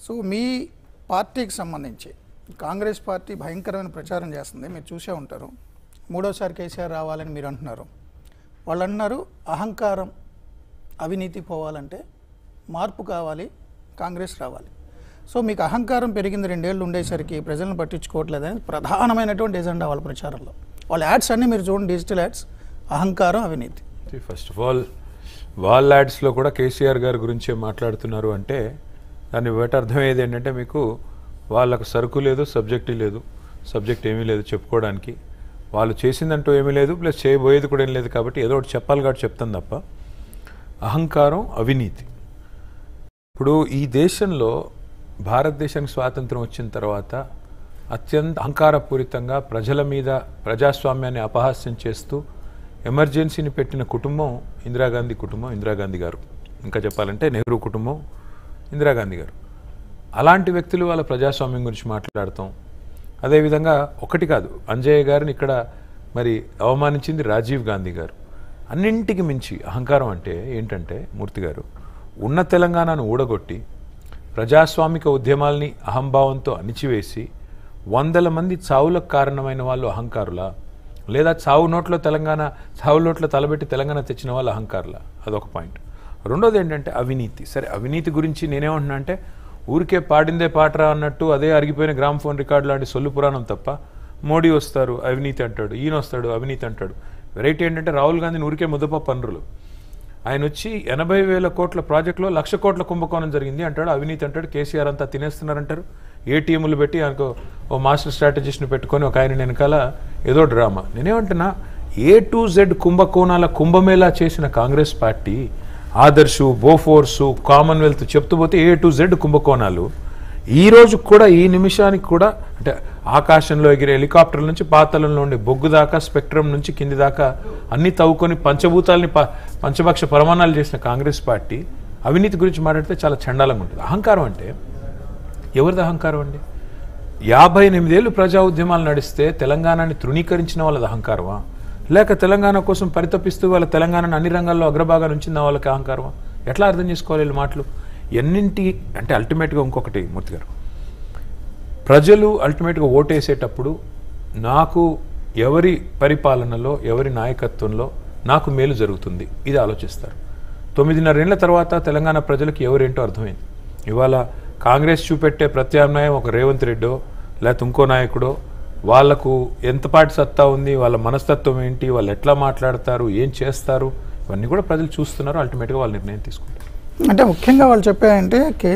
so మీ పార్టీకి సంబంధించి Congress party భయంకరమైన ప్రచారం చేస్తుంది మీరు చూసే ఉంటారు మూడోసారి కేసీఆర్ రావాలని మీరు అంటున్నారు వాళ్ళు అంటున్నారు అహంకారం అవినీతి పోవాలంటే మార్పు కావాలి కాంగ్రెస్ రావాలి సో మీకు అహంకారం పెరిగింది రెండేళ్ళు ఉండేసరికి ప్రజలను పట్టించుకోవట్లేదు అనేది ప్రధానమైనటువంటి ఎజెండా వాళ్ళ ప్రచారంలో వాళ్ళ యాడ్స్ అన్నీ మీరు చూడండి డిజిటల్ యాడ్స్ అహంకారం అవినీతి ఫస్ట్ ఆఫ్ ఆల్ వాల్ యాడ్స్లో కూడా కేసీఆర్ గారి గురించే మాట్లాడుతున్నారు అంటే దాని బట్టి అర్థమయ్యేది ఏంటంటే మీకు వాళ్ళకు సరుకు లేదు సబ్జెక్ట్ లేదు సబ్జెక్ట్ ఏమీ లేదు చెప్పుకోవడానికి వాళ్ళు చేసిందంటూ ఏమీ లేదు ప్లస్ చేయబోయేది కూడా ఏం లేదు కాబట్టి ఏదో ఒకటి చెప్పాలి కాబట్టి చెప్తాను తప్ప అహంకారం అవినీతి ఇప్పుడు ఈ దేశంలో భారతదేశానికి స్వాతంత్రం వచ్చిన తర్వాత అత్యంత అహంకారపూరితంగా ప్రజల మీద ప్రజాస్వామ్యాన్ని అపహాస్యం చేస్తూ ఎమర్జెన్సీని పెట్టిన కుటుంబం ఇందిరాగాంధీ కుటుంబం ఇందిరాగాంధీ గారు ఇంకా చెప్పాలంటే నెహ్రూ కుటుంబం ఇందిరాగాంధీ గారు అలాంటి వ్యక్తులు వాళ్ళ ప్రజాస్వామ్యం గురించి మాట్లాడతాం అదేవిధంగా ఒకటి కాదు అంజయ్య గారిని ఇక్కడ మరి అవమానించింది రాజీవ్ గాంధీ గారు అన్నింటికి మించి అహంకారం అంటే ఏంటంటే మూర్తి గారు ఉన్న తెలంగాణను ఊడగొట్టి ప్రజాస్వామిక ఉద్యమాల్ని అహంభావంతో అణిచివేసి వందల మంది చావులకు కారణమైన వాళ్ళు అహంకారులా లేదా చావు నోట్లో తెలంగాణ చావు నోట్లో తలబెట్టి తెలంగాణ తెచ్చిన వాళ్ళు అహంకారులా అదొక పాయింట్ రెండోది ఏంటంటే అవినీతి సరే అవినీతి గురించి నేనేమంటున్నా అంటే ఊరికే పాడిందే పాటరా అన్నట్టు అదే అరిగిపోయిన గ్రామ్ ఫోన్ రికార్డు లాంటి సొల్లు పురాణం తప్ప మోడీ వస్తారు అవినీతి అంటాడు ఈయన వస్తాడు అవినీతి అంటాడు వెరైటీ ఏంటంటే రాహుల్ గాంధీని ఊరికే ముద్దపప్పు పనులు ఆయన వచ్చి ఎనభై వేల కోట్ల ప్రాజెక్టులో లక్ష కోట్ల కుంభకోణం జరిగింది అంటాడు అవినీతి అంటాడు కేసీఆర్ అంతా తినేస్తున్నారంటారు ఏటీఎంలు పెట్టి ఆయనకు ఓ మాస్టర్ స్ట్రాటజిస్ట్ని పెట్టుకొని ఒక ఆయన వెనకాల ఏదో డ్రామా నేనేమంటున్నా ఏ టు జెడ్ కుంభకోణాల కుంభమేళా చేసిన Congress party Adarsh Bofors Commonwealth చెప్తూ పోతే ఏ టు జెడ్ కుంభకోణాలు ఈ రోజు కూడా ఈ నిమిషానికి కూడా అంటే ఆకాశంలో ఎగిరే హెలికాప్టర్ల నుంచి పాతలంలో ఉండే బొగ్గు దాకా స్పెక్ట్రమ్ నుంచి కింది దాకా అన్ని తవ్వుకొని పంచభూతాలని ప- పంచభక్ష ప్రమాణాలు చేసిన కాంగ్రెస్ పార్టీ అవినీతి గురించి మాట్లాడితే చాలా చండాలంగా ఉంటుంది అహంకారం అంటే ఎవరిది అహంకారం అండి యాభై ఎనిమిదేళ్ళు ప్రజా ఉద్యమాలు నడిస్తే తెలంగాణని తృణీకరించిన వాళ్ళది అహంకారమా లేక తెలంగాణ కోసం పరితపిస్తూ వాళ్ళ తెలంగాణను అన్ని రంగాల్లో అగ్రభాగాలు ఉంచిన వాళ్ళకి అహంకారమా ఎట్లా అర్థం చేసుకోవాలి వీళ్ళ మాటలు ఎన్నింటి అంటే అల్టిమేట్గా ఇంకొకటి మూర్తి గారు ప్రజలు అల్టిమేట్గా ఓటేసేటప్పుడు నాకు ఎవరి పరిపాలనలో ఎవరి నాయకత్వంలో నాకు మేలు జరుగుతుంది ఇది ఆలోచిస్తారు తొమ్మిదిన్నరేళ్ల తర్వాత తెలంగాణ ప్రజలకు ఎవరేంటో అర్థమైంది ఇవాళ కాంగ్రెస్ చూపెట్టే ప్రత్యామ్నాయం ఒక రేవంత్ రెడ్డో లేకపోతే ఇంకో నాయకుడో వాళ్లకు ఎంతపాటి సత్తా ఉంది వాళ్ళ మనస్తత్వం ఏంటి వాళ్ళు ఎట్లా మాట్లాడతారు ఏం చేస్తారు ఇవన్నీ కూడా ప్రజలు చూస్తున్నారు అల్టిమేట్గా వాళ్ళ నిర్ణయం తీసుకుంటారు అంటే ముఖ్యంగా వాళ్ళు చెప్పారంటే కే